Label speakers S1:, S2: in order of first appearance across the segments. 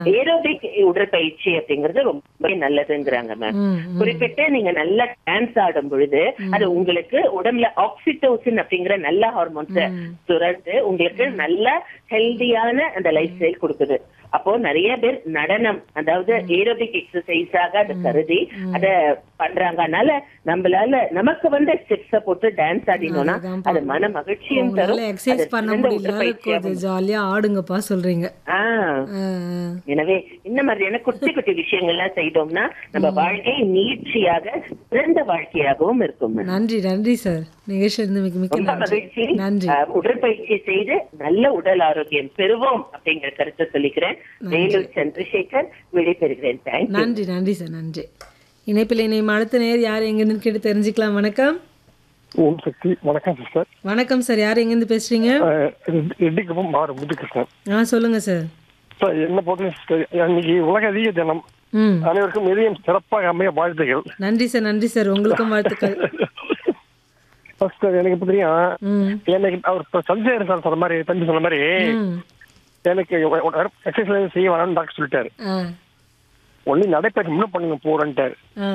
S1: Aerobic உடற்பயிற்சி அப்படிங்கிறது ரொம்ப நல்லதுங்கிறாங்க மேம்
S2: ம், ம்.
S1: குறிப்பிட்டு நீங்க நல்லா டான்ஸ் ஆடும் பொழுது அது உங்களுக்கு உடம்புல ஆக்சிடோசின் அப்படிங்கிற நல்ல ஹார்மோன்ஸ் சுரந்து உங்களுக்கு நல்ல ஹெல்தியான அந்த லைஃப் ஸ்டைல் கொடுக்குது அப்போ நிறைய பேர் நடனம் அதாவது ஏரோபிக் எக்ஸசைஸாக அதை கருதி அத பண்றாங்க அதனால நம்மளால நமக்கு வந்து ஸ்டெப்ஸ போட்டு டான்ஸ் ஆடினோம்னா
S2: அதுதான்
S1: அது மன மகிழ்ச்சியும்
S2: உங்களால
S1: தரும்
S2: எக்ஸசைஸ்
S1: அது
S2: பண்ண
S1: சிறந்த
S2: முடியல
S1: உடற்பயிற்சியாகவும்
S2: கொஞ்சம் ஜாலியா ஆடுங்கப்பா சொல்றீங்க
S1: ஆஹ்
S2: ஆ,
S1: எனவே இந்த மாதிரியான குட்டி குட்டி விஷயங்கள்லாம் செய்தோம்னா நம்ம வாழ்க்கை நீட்சியாக சிறந்த வாழ்க்கையாகவும் இருக்கும்
S2: ஆ. நன்றி நன்றி சார் நிகழ்ச்சி இருந்து மிக்க மிக்க
S1: ரொம்ப
S2: நன்றி
S1: மகிழ்ச்சி
S2: நன்றி
S1: அஹ், உடற்பயிற்சி செய்து நல்ல உடல் ஆரோக்கியம் பெறுவோம் அப்படிங்கிற கருத்தை சொல்லிக்கிறேன் வேலூர் சந்திரசேகர் விடைபெறுகிறேன் தேங்க்யூ
S2: நன்றி நன்றி சார் நன்றி இணைப்பில் இணையம் அடுத்த நேர் யார் எங்கன்னு கேட்டு தெரிஞ்சுக்கலாம் வணக்கம்
S3: ஓம் சக்தி வணக்கம் சிஸ்டர்
S2: வணக்கம் சார் யார் எங்கேருந்து பேசுறீங்க
S3: ரெட்டிக்குப்பம் மாறு முத்துகிருஷ்ணன்
S2: ஆ சொல்லுங்க சார்
S3: சார் என்ன பொறுத்த சிஸ்டர் இன்னைக்கு உலக அதிக தினம்
S2: ம்
S3: அனைவருக்கும் இதயம் சிறப்பாக அமைய வாழ்த்துகள்
S2: நன்றி சார் நன்றி சார் உங்களுக்கும் வாழ்த்துக்கள்
S3: ஃபர்ஸ்ட் எனக்கு இப்போ தெரியும்
S2: ம்
S3: எனக்கு அவர் இப்போ சஞ்சய் சார் சொன்ன மாதிரி தம்பி சொன்ன மாதிரி
S2: ம்
S3: எனக்கு எக்ஸசைஸ் செய்ய வேணாம்னு டாக்டர் சொல்லிட்டாரு
S2: ஆ
S3: ஒன்லி நடைப்பயிற்சி இன்னும் பண்ணுங்க போறேன்ட்டாரு
S2: ஆ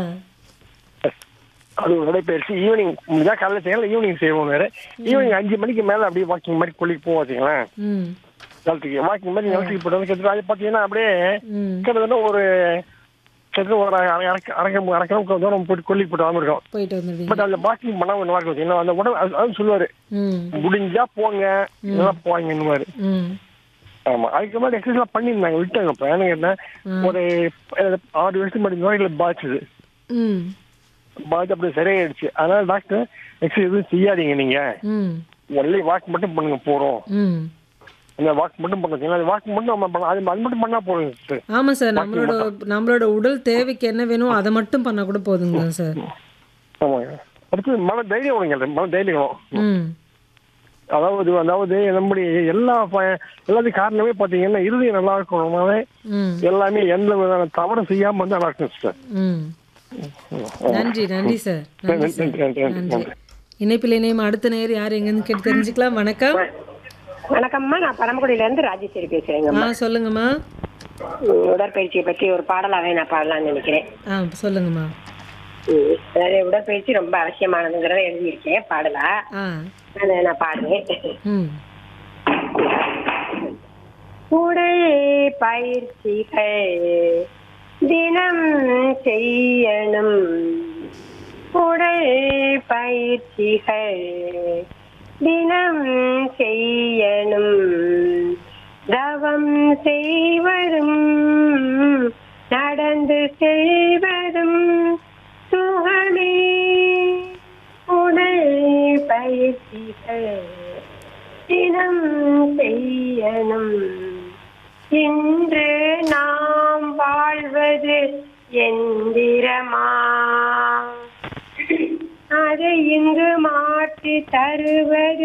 S3: அது ஒரு நடைப்பயிற்சி ஈவினிங் முடிஞ்சா காலையில் செய்யலாம் ஈவினிங் செய்வோம் வேற ஈவினிங் அஞ்சு மணிக்கு மேல அப்படியே வாக்கிங் மாதிரி கொல்லி போவோம் வச்சுங்களேன்
S2: ம்
S3: நிலத்துக்கு வாக்கிங் மாதிரி நிலத்துக்கு போட்டு கிட்டத்தட்ட அது பார்த்தீங்கன்னா அப்படியே
S2: ம்
S3: கிட்டத்தட்ட ஒரு கிட்டத்தட்ட ஒரு அரை அரை அரை அரை கிலோ தூரம் போட்டு கொல்லி போட்டு வந்திருக்கோம்
S2: போயிட்டு வந்துடுவீங்க
S3: பட் அந்த வாக்கிங் பண்ணா ஒன்று வாக்கு வச்சுங்களா அந்த உடம்பு அது அது சொல்லுவாரு
S2: ம்
S3: முடிஞ்சா போங்க இல்லைன்னா போவாங்கன்னுவாரு
S2: ம்
S3: ஆமா அதுக்கு முன்னாடி எக்ஸசைஸ் பண்ணியிருந்தாங்க விட்டாங்க இப்போ எனக்கு என்ன ஒரு அஹ், ஆறு வருஷத்துக்கு முன்னாடி நோய்களை பாதிச்சது
S2: ம்
S3: பாதிச்சு அப்படி சரியாயிடுச்சு அதனால டாக்டர் எக்ஸசைஸ் எதுவும் செய்யாதீங்க நீங்க
S2: ம்
S3: ஒன்லி வாக் மட்டும் பண்ணுங்க போறோம்
S2: ம்
S3: அந்த வாக் மட்டும் பண்ணுங்க அது வாக் மட்டும் நம்ம பண்ணலாம் அது அது மட்டும் பண்ணா போதும் sister.
S2: ஆமா சார் நம்மளோட நம்மளோட உடல் தேவைக்கு என்ன வேணும் அதை மட்டும் பண்ணா கூட போதுங்க சார்
S3: ஆமாங்க அடுத்து மன தைரியம் வேணுங்க மன தைரியம் வேணும்.
S2: ம்
S3: அதாவது அதாவது நம்முடைய எல்லா ப- எல்லாத்துக்கும் காரணமே பாத்தீங்கன்னா இருதயம் நல்லா இருக்கணும்னாலே
S2: ம்
S3: எல்லாமே எந்த விதமான தவறும் செய்யாம இருந்தா நல்லா இருக்கும் சிஸ்டர்
S2: ம் நன்றி நன்றி சார் நன்றி சார்
S3: நன்றி, நன்றி, நன்றி,
S2: நன்றி இணைப்பில் இணையம் அடுத்த நேர் யார் எங்கன்னு கேட்டு தெரிஞ்சுக்கலாம் வணக்கம்
S4: வணக்கம்மா நான் பரமக்குடியில இருந்து ராஜேஸ்வரி பேசுறேங்கம்மா
S2: ஆ சொல்லுங்கம்மா
S4: உம், உடற்பயிற்சியை பத்தி ஒரு பாடலாவே நான் பாடலாம்னு நினைக்கிறேன்
S2: ஆ சொல்லுங்கம்மா
S4: உம், அதாவது உடற்பயிற்சி ரொம்ப அவசியமானதுங்கிறத எழுதியிருக்கேன் பாடலா
S2: ஆ
S4: அதை நான் பாடுறேன்
S2: ம்
S4: உடற்பயிற்சிகள் தினம் செய்யணும் உடற்பயிற்சிகள் தினம் செய்யணும் தவம் செய்வதும் நடந்து செல்வதும் சுகமே உடற்பயிற்சிகள் தினம் செய்யணும் இன்று நாம் வாழ்வது எந்திரமா அதை இங்கு மாற்றி தருவது